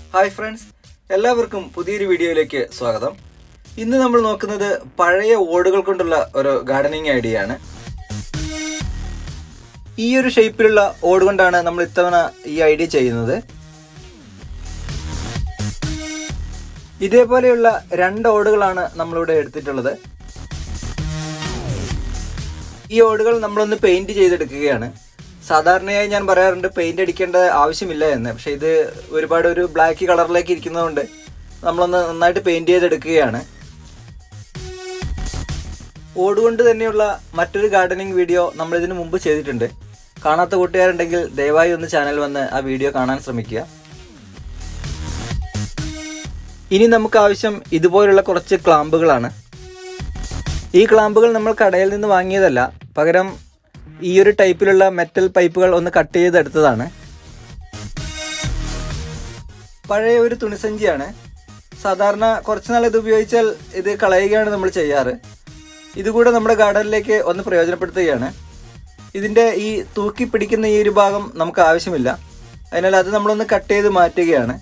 hi friends എല്ലാവർക്കും പുതിയൊരു വീഡിയോയിലേക്ക് സ്വാഗതം ഇന്ന് നമ്മൾ നോക്കുന്നത് പഴയ ഓടുകൾ കൊണ്ടുള്ള ഒരു ഗാർഡനിങ് ഐഡിയ ആണ് ഈ ഒരു ഷേപ്പിലുള്ള ഓട് കൊണ്ടാണ് നമ്മൾ ഇത്തവണ ഈ ഐഡിയ ചെയ്യുന്നത് ഇതേപോലെയുള്ള രണ്ട് ഓടുകളാണ് നമ്മളിവിടെ എടുത്തിട്ടുള്ളത് ഈ ഓടുകൾ നമ്മളൊന്ന് പെയിന്റ് ചെയ്തെടുക്കുകയാണ് സാധാരണയായി ഞാൻ പറയാറുണ്ട് പെയിന്റ് അടിക്കേണ്ട ആവശ്യമില്ല എന്ന് പക്ഷെ ഇത് ഒരുപാട് ഒരു ബ്ലാക്ക് കളറിലേക്ക് ഇരിക്കുന്നതുകൊണ്ട് നമ്മളൊന്ന് നന്നായിട്ട് പെയിന്റ് ചെയ്തെടുക്കുകയാണ് ഓടുകൊണ്ട് തന്നെയുള്ള മറ്റൊരു ഗാർഡനിങ് വീഡിയോ നമ്മൾ ഇതിനു മുമ്പ് ചെയ്തിട്ടുണ്ട് കാണാത്ത കൂട്ടുകാരുണ്ടെങ്കിൽ ദയവായി ഒന്ന് ചാനൽ വന്ന് ആ വീഡിയോ കാണാൻ ശ്രമിക്കുക ഇനി നമുക്ക് ആവശ്യം ഇതുപോലുള്ള കുറച്ച് ക്ലാമ്പുകളാണ് ഈ ക്ലാമ്പുകൾ നമ്മൾ കടയിൽ നിന്ന് വാങ്ങിയതല്ല പകരം ഈ ഒരു ടൈപ്പിലുള്ള മെറ്റൽ പൈപ്പുകൾ ഒന്ന് കട്ട് ചെയ്തെടുത്തതാണ് പഴയ ഒരു തുണിസഞ്ചിയാണ് സാധാരണ കുറച്ച് നാൾ ഇത് ഉപയോഗിച്ചാൽ ഇത് കളയുകയാണ് നമ്മൾ ചെയ്യാറ് ഇതുകൂടെ നമ്മുടെ ഗാർഡനിലേക്ക് ഒന്ന് പ്രയോജനപ്പെടുത്തുകയാണ് ഇതിൻ്റെ ഈ തൂക്കി പിടിക്കുന്ന ഈ ഒരു ഭാഗം നമുക്ക് ആവശ്യമില്ല അതിനാൽ അത് നമ്മളൊന്ന് കട്ട് ചെയ്ത് മാറ്റുകയാണ്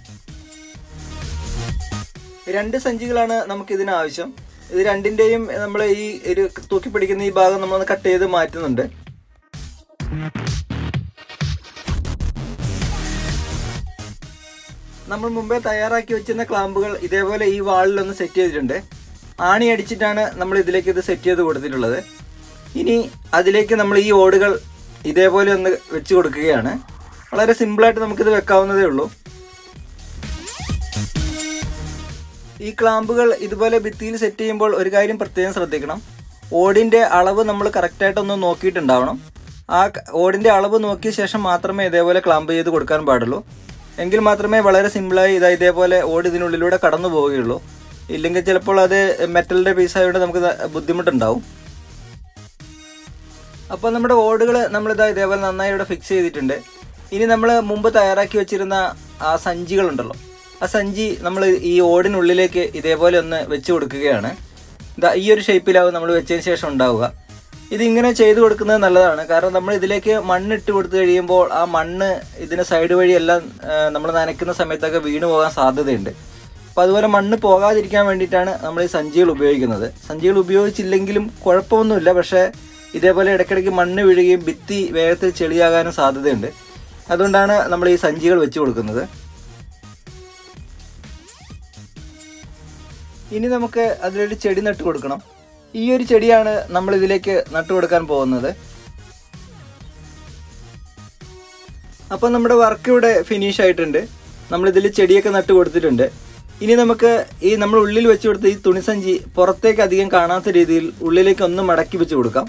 രണ്ട് സഞ്ചികളാണ് നമുക്ക് ഇതിന് ആവശ്യം ഇത് രണ്ടിന്റെയും നമ്മൾ ഈ ഒരു തൂക്കി പിടിക്കുന്ന ഈ ഭാഗം നമ്മളൊന്ന് കട്ട് ചെയ്ത് മാറ്റുന്നുണ്ട് നമ്മൾ മുമ്പേ തയ്യാറാക്കി വെച്ചിരുന്ന ക്ലാമ്പുകൾ ഇതേപോലെ ഈ വാളിലൊന്ന് സെറ്റ് ചെയ്തിട്ടുണ്ട് ആണി അടിച്ചിട്ടാണ് നമ്മൾ ഇതിലേക്ക് ഇത് സെറ്റ് ചെയ്ത് കൊടുത്തിട്ടുള്ളത് ഇനി അതിലേക്ക് നമ്മൾ ഈ ഓടുകൾ ഇതേപോലെ ഒന്ന് വെച്ച് കൊടുക്കുകയാണ് വളരെ സിമ്പിളായിട്ട് നമുക്കിത് വെക്കാവുന്നതേ ഉള്ളൂ ഈ ക്ലാമ്പുകൾ ഇതുപോലെ ഭിത്തിയിൽ സെറ്റ് ചെയ്യുമ്പോൾ ഒരു കാര്യം പ്രത്യേകം ശ്രദ്ധിക്കണം ഓടിൻ്റെ അളവ് നമ്മൾ കറക്റ്റായിട്ടൊന്ന് നോക്കിയിട്ടുണ്ടാവണം ആ ക- ഓടിൻ്റെ അളവ് നോക്കിയ ശേഷം മാത്രമേ ഇതേപോലെ ക്ലാമ്പ് ചെയ്ത് കൊടുക്കാൻ പാടുള്ളൂ എങ്കിൽ മാത്രമേ വളരെ സിമ്പിളായി ഇതാ ഇതേപോലെ ഓട് ഇതിനുള്ളിലൂടെ കടന്നു പോവുകയുള്ളൂ ഇല്ലെങ്കിൽ ചിലപ്പോൾ അത് മെറ്റലിൻ്റെ പീസ് ആയതുകൊണ്ട് നമുക്ക് ന- ബുദ്ധിമുട്ടുണ്ടാവും അപ്പോൾ നമ്മുടെ ഓടുകൾ നമ്മളിതാ ഇതേപോലെ നന്നായി ഇവിടെ ഫിക്സ് ചെയ്തിട്ടുണ്ട് ഇനി നമ്മൾ മുമ്പ് തയ്യാറാക്കി വെച്ചിരുന്ന ആ സഞ്ചികളുണ്ടല്ലോ ആ സഞ്ചി നമ്മൾ ഈ ഓടിനുള്ളിലേക്ക് ഇതേപോലെ ഒന്ന് വെച്ച് കൊടുക്കുകയാണ് ഇതാ ഈ ഒരു ഷേപ്പിലാവും നമ്മൾ വെച്ചതിന് ശേഷം ഉണ്ടാവുക ഇതിങ്ങനെ ചെയ്തു കൊടുക്കുന്നത് നല്ലതാണ് കാരണം നമ്മൾ ഇതിലേക്ക് മണ്ണ് ഇട്ട് കൊടുത്തു കഴിയുമ്പോൾ ആ മണ്ണ് ഇതിന് സൈഡ് വഴി എല്ലാം നമ്മൾ നനയ്ക്കുന്ന സമയത്തൊക്കെ വീണു പോകാൻ സാധ്യതയുണ്ട് അപ്പോൾ അതുപോലെ മണ്ണ് പോകാതിരിക്കാൻ വേണ്ടിയിട്ടാണ് നമ്മൾ ഈ സഞ്ചികൾ ഉപയോഗിക്കുന്നത് സഞ്ചികൾ ഉപയോഗിച്ചില്ലെങ്കിലും കുഴപ്പമൊന്നുമില്ല പക്ഷേ ഇതേപോലെ ഇടയ്ക്കിടയ്ക്ക് മണ്ണ് വീഴുകയും ഭിത്തി വേഗത്തിൽ ചെളിയാകാനും സാധ്യതയുണ്ട് അതുകൊണ്ടാണ് നമ്മൾ ഈ സഞ്ചികൾ വെച്ച് കൊടുക്കുന്നത് ഇനി നമുക്ക് അതിലൊരു ചെടി നട്ട് കൊടുക്കണം ഈ ഒരു ചെടിയാണ് നമ്മൾ ഇതിലേക്ക് നട്ടു കൊടുക്കാൻ പോകുന്നത് അപ്പം നമ്മുടെ വർക്ക് ഇവിടെ ഫിനിഷ് ആയിട്ടുണ്ട് നമ്മൾ ഇതിൽ ചെടിയൊക്കെ നട്ട് കൊടുത്തിട്ടുണ്ട് ഇനി നമുക്ക് ഈ നമ്മൾ ഉള്ളിൽ വെച്ച് കൊടുത്ത ഈ തുണിസഞ്ചി പുറത്തേക്ക് അധികം കാണാത്ത രീതിയിൽ ഉള്ളിലേക്ക് ഒന്ന് മടക്കി വെച്ച് കൊടുക്കാം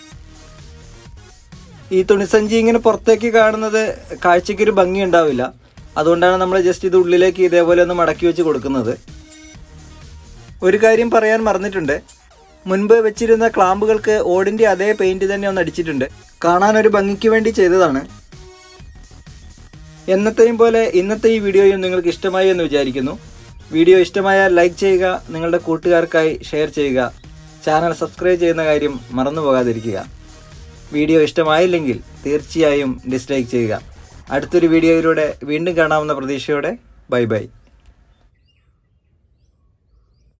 ഈ തുണിസഞ്ചി ഇങ്ങനെ പുറത്തേക്ക് കാണുന്നത് കാഴ്ചയ്ക്ക് ഒരു ഭംഗി ഉണ്ടാവില്ല അതുകൊണ്ടാണ് നമ്മൾ ജസ്റ്റ് ഇത് ഉള്ളിലേക്ക് ഇതേപോലെ ഒന്ന് മടക്കി വെച്ച് കൊടുക്കുന്നത് ഒരു കാര്യം പറയാൻ മറന്നിട്ടുണ്ട് മുൻപ് വെച്ചിരുന്ന ക്ലാമ്പുകൾക്ക് ഓടിന്റെ അതേ പെയിന്റ് തന്നെ ഒന്ന് അടിച്ചിട്ടുണ്ട് കാണാൻ ഒരു ഭംഗിക്ക് വേണ്ടി ചെയ്തതാണ് എന്നത്തെയും പോലെ ഇന്നത്തെ ഈ വീഡിയോയും നിങ്ങൾക്ക് ഇഷ്ടമായി എന്ന് വിചാരിക്കുന്നു വീഡിയോ ഇഷ്ടമായാൽ ലൈക്ക് ചെയ്യുക നിങ്ങളുടെ കൂട്ടുകാർക്കായി ഷെയർ ചെയ്യുക ചാനൽ സബ്സ്ക്രൈബ് ചെയ്യുന്ന കാര്യം മറന്നു പോകാതിരിക്കുക വീഡിയോ ഇഷ്ടമായില്ലെങ്കിൽ തീർച്ചയായും ഡിസ്ലൈക്ക് ചെയ്യുക അടുത്തൊരു വീഡിയോയിലൂടെ വീണ്ടും കാണാവുന്ന പ്രതീക്ഷയോടെ ബൈ ബൈ